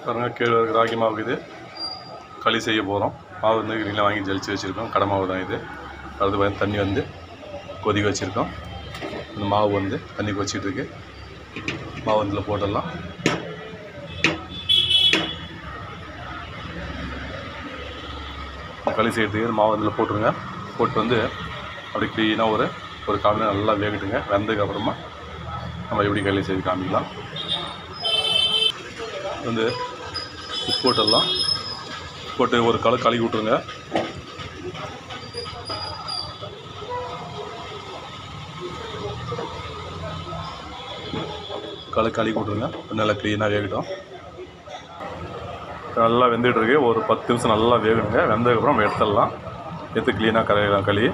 பாருங்கள் கீழே ராகி மாவு இது களி செய்ய போகிறோம் மாவு வந்து கிரீனில் வாங்கி ஜலிச்சு வச்சுருக்கோம் கடை மாவு தான் இது அடுத்து வந்து தண்ணி வந்து கொதிக்க வச்சுருக்கோம் இந்த மாவு வந்து தண்ணி கொதிச்சிட்டு இருக்கு மாவு வந்து இதில் போட்டுடலாம் களி செய்கிறதுக்கு இந்த மாவு வந்து இதில் போட்டுருங்க போட்டு வந்து அப்படி க்ளீனாக ஒரு ஒரு கால் மணி நேரம் நல்லா வேகட்டுங்க வெந்ததுக்கு அப்புறமா நம்ம எப்படி களி செய்து காமிக்கலாம் வந்து உப்பு போட்டுடலாம் போட்டு ஒரு கலை கழுவி விட்ருங்க கலை கழுவி விட்ருங்க நல்லா க்ளீனாக வேகட்டும் நல்லா வெந்துட்டு இருக்கு ஒரு பத்து நிமிஷம் நல்லா வேகணுங்க வெந்ததுக்கப்புறம் நம்ம எடுத்துடலாம் எடுத்து க்ளீனாக கலையலாம் களி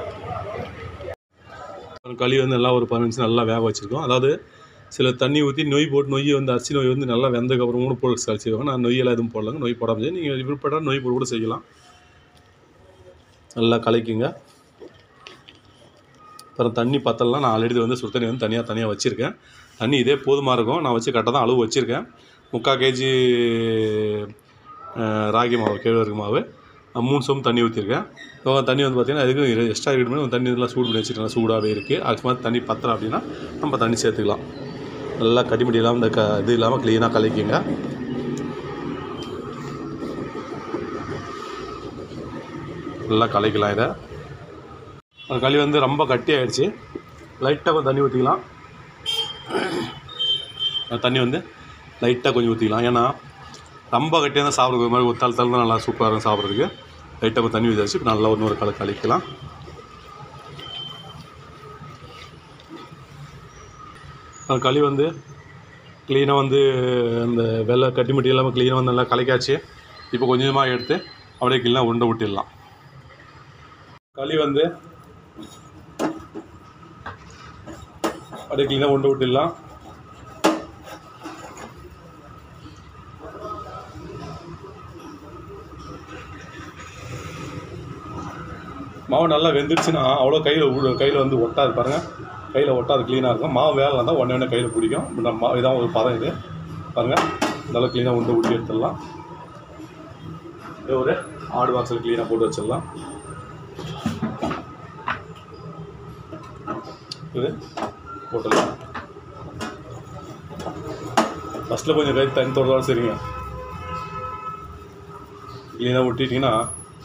களி வந்து நல்லா ஒரு பதினஞ்சு நிமிஷம் நல்லா வேக வச்சுருக்கோம் அதாவது சில தண்ணி ஊற்றி நொய் போட்டு நொய் வந்து அரிசி நொய் வந்து நல்லா வெந்ததுக்கப்புறம் கூட போட்டு கழிச்சிடுவாங்க நான் நொய்யெல்லாம் எதுவும் போடலாங்க நொய் போடாமல் செய்ய நீங்கள் விருப்பப்பட்டால் நொய் போட்டு கூட செய்யலாம் நல்லா கலக்கிங்க அப்புறம் தண்ணி பத்தலாம் நான் ஆல்ரெடி வந்து சுடு தண்ணி வந்து தனியாக தனியாக வச்சுருக்கேன் தண்ணி இதே போதுமாக இருக்கும் நான் வச்சு கரெக்டாக தான் அளவு வச்சுருக்கேன் முக்கால் கேஜி ராகி மாவு கேழ்வரகு மாவு நான் மூணு சொம்பு தண்ணி ஊற்றிருக்கேன் இப்போ தண்ணி வந்து பார்த்திங்கன்னா அதுக்கு எக்ஸ்ட்ரா இருக்கணும் தண்ணி இதெல்லாம் சூடு பண்ணி வச்சுருக்கேன் சூடாகவே இருக்குது அதுக்கு மாதிரி தண்ணி பத்தலை அப்படின்னா நம்ம தண்ணி சேர்த்துக்கலாம் நல்லா கடிமடி இல்லாமல் இந்த க இது இல்லாமல் க்ளீனாக கலக்கிங்க நல்லா கலக்கலாம் இதை அந்த களி வந்து ரொம்ப கட்டி ஆயிடுச்சு லைட்டாக கொஞ்சம் தண்ணி ஊற்றிக்கலாம் அந்த தண்ணி வந்து லைட்டாக கொஞ்சம் ஊற்றிக்கலாம் ஏன்னா ரொம்ப கட்டியாக இருந்தால் சாப்பிட்றது ஒரு மாதிரி ஒரு தள் தள் தான் நல்லா சூப்பராக இருக்கும் சாப்பிட்றதுக்கு லைட்டாக கொஞ்சம் தண்ணி ஊற்றி வச்சு இப்போ நல்லா இன்னொரு கலை கழிக்கலாம் அந்த களி வந்து க்ளீனாக வந்து அந்த வெள்ளை கட்டி முட்டி இல்லாமல் க்ளீனாக வந்து நல்லா கலக்காச்சு இப்போ கொஞ்சம் கொஞ்சமாக எடுத்து அப்படியே க்ளீனாக உருண்டை விட்டிடலாம் களி வந்து அப்படியே க்ளீனாக உருண்டை விட்டிடலாம் மாவு நல்லா வெந்துருச்சுன்னா அவ்வளோ கையில் கையில் வந்து ஒட்டாது பாருங்கள் கையில் ஒட்டாது க்ளீனாக இருக்கும் மாவு வேலை இருந்தால் உடனே உடனே கையில் பிடிக்கும் இப்ப நம்ம இதான் ஒரு பதம் இது பாருங்கள் நல்லா க்ளீனாக உண்டு ஊட்டி எடுத்துடலாம் இது ஒரு ஆடு வாசல் க்ளீனாக போட்டு வச்சிடலாம் இது போட்டுடலாம் ஃபஸ்ட்டில் கொஞ்சம் கை தண்ணி தொடர்தோட சரிங்க க்ளீனாக ஒட்டிட்டிங்கன்னா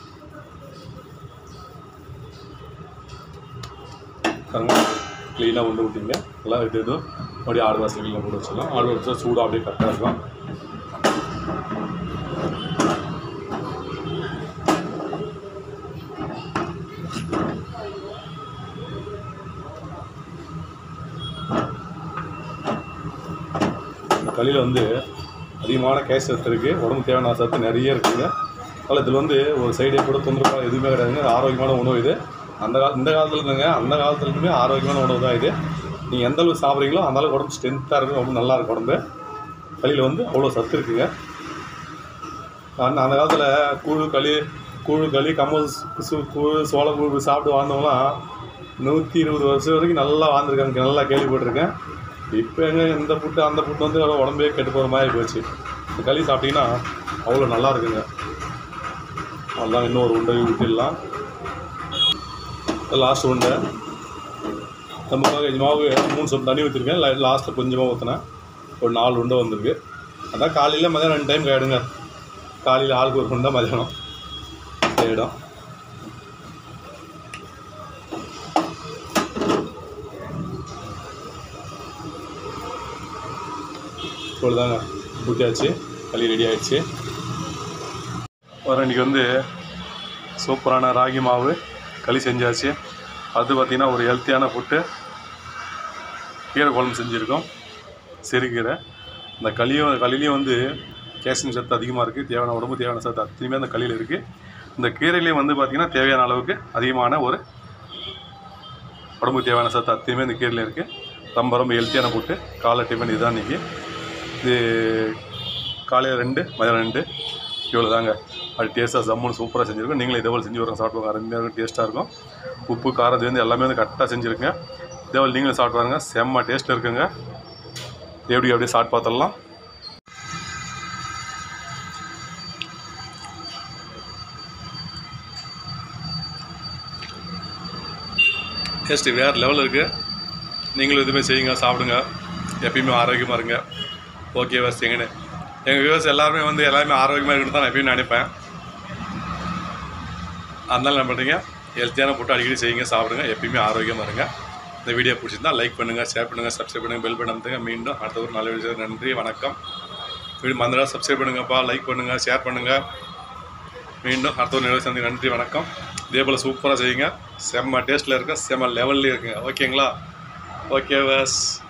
பாருங்க க்ளீனாக உண்டு விட்டீங்க நல்லா இது இது அப்படியே ஆடு வாசல் க்ளீனாக போட்டு வச்சிடலாம் ஆடு வச்சா சூடாக அப்படியே கரெக்டாக இருக்கும் இந்த களியில் வந்து அதிகமான கேஸ் சத்து இருக்குது உடம்பு தேவையான சத்து நிறைய இருக்குங்க அதனால் இதில் வந்து ஒரு சைடே கூட தொந்தரவு எதுவுமே கிடையாதுங்க இது ஆரோக்கியமான உணவு இது அந்த கால இந்த காலத்தில் இருந்துங்க அந்த காலத்துல இருந்துமே ஆரோக்கியமான உணவு தான் இது நீங்கள் எந்த அளவுக்கு சாப்பிட்றீங்களோ அந்த அளவுக்கு உடம்பு ஸ்ட்ரென்த்தாக இருக்கும் ரொம்ப நல்லா இருக்கும் உடம்பு களியில் வந்து அவ்வளோ சத்து இருக்குங்க அந்த அந்த காலத்தில் கூழ் களி கூழ் களி கம்பல் சு கூழ் சோள கூழ் சாப்பிட்டு வாழ்ந்தவங்களாம் நூற்றி இருபது வருஷம் வரைக்கும் நல்லா வாழ்ந்துருக்காங்க நல்லா கேள்விப்பட்டிருக்கேன் இப்போ எங்க இந்த புட்டு அந்த புட்டு வந்து அவ்வளோ உடம்பே கெட்டு போகிற மாதிரி போச்சு இந்த களி சாப்பிட்டீங்கன்னா அவ்வளோ நல்லா இருக்குங்க அவ்வளோதான் இன்னொரு உண்டை ஊற்றிடலாம் லாஸ்ட் உண்டை நம்ம கேஜி மாவு மூணு சொம்பு தண்ணி ஊற்றிருக்கேன் லாஸ்ட்டில் கொஞ்சமாக ஊற்றினேன் ஒரு நாலு உண்டை வந்திருக்கு அதான் காலையில் மதியானம் ரெண்டு டைம் கேடுங்க காலையில் ஆளுக்கு ஒரு உண்டை மதியானம் சரிடம் இவ்வளோதாங்க ஊற்றியாச்சு களி ரெடி ஆயிடுச்சு வர இன்றைக்கி வந்து சூப்பரான ராகி மாவு களி செஞ்சாச்சு அது பார்த்திங்கன்னா ஒரு ஹெல்த்தியான ஃபுட்டு கீரை குழம்பு செஞ்சுருக்கோம் சிறுகீரை இந்த களியும் களிலையும் வந்து கேல்சியம் சத்து அதிகமாக இருக்குது தேவையான உடம்பு தேவையான சத்து அத்தனையுமே அந்த களியில் இருக்குது இந்த கீரையிலையும் வந்து பார்த்திங்கன்னா தேவையான அளவுக்கு அதிகமான ஒரு உடம்புக்கு தேவையான சத்து அத்தனையுமே இந்த கீரையில் இருக்குது ரொம்ப ரொம்ப ஹெல்த்தியான ஃபுட்டு காலை டிஃபன் இதுதான் இன்றைக்கி இது காலையில் ரெண்டு மதியம் ரெண்டு இவ்வளோ தாங்க அது டேஸ்ட்டாக ஜம்முன்னு சூப்பராக செஞ்சுருக்கோம் நீங்களும் இதே போல் செஞ்சு வரங்க சாப்பிடுவாங்க அருமையாக டேஸ்ட்டாக இருக்கும் உப்பு காரம் இது வந்து எல்லாமே வந்து கரெக்டாக செஞ்சுருக்கேன் இதே போல் நீங்களும் சாப்பிட்டு பாருங்க செம்ம டேஸ்ட் இருக்குங்க எப்படி அப்படியே சாப்பிட்டு பார்த்துடலாம் டேஸ்ட்டு வேறு லெவலில் இருக்குது நீங்களும் இதுமாதிரி செய்யுங்க சாப்பிடுங்க எப்பயுமே ஆரோக்கியமாக இருங்க ஓகே வஸ் எங்கன்னு எங்கள் வியூவர்ஸ் எல்லாருமே வந்து எல்லாருமே ஆரோக்கியமாக இருக்கணும் தான் நான் எப்பயும் நினைப்பேன் அதனால என்ன பண்ணுறீங்க ஹெல்த்தியான ஃபுட்டு அடிக்கடி செய்யுங்க சாப்பிடுங்க எப்பயுமே ஆரோக்கியமாக இருங்க இந்த வீடியோ பிடிச்சிருந்தா லைக் பண்ணுங்கள் ஷேர் பண்ணுங்கள் சப்ஸ்கிரைப் பண்ணுங்கள் பெல் பட்டன் அமுத்துங்க மீண்டும் அடுத்த ஒரு நல்ல வீடியோ நன்றி வணக்கம் வீடியோ மறந்துடா சப்ஸ்கிரைப் பண்ணுங்கப்பா லைக் பண்ணுங்கள் ஷேர் பண்ணுங்கள் மீண்டும் அடுத்த ஒரு நிகழ்ச்சி சந்தி நன்றி வணக்கம் இதே போல் சூப்பராக செய்யுங்க செம்ம டேஸ்ட்டில் இருக்க செம்ம லெவல்லையும் இருக்குங்க ஓகேங்களா ஓகே பஸ்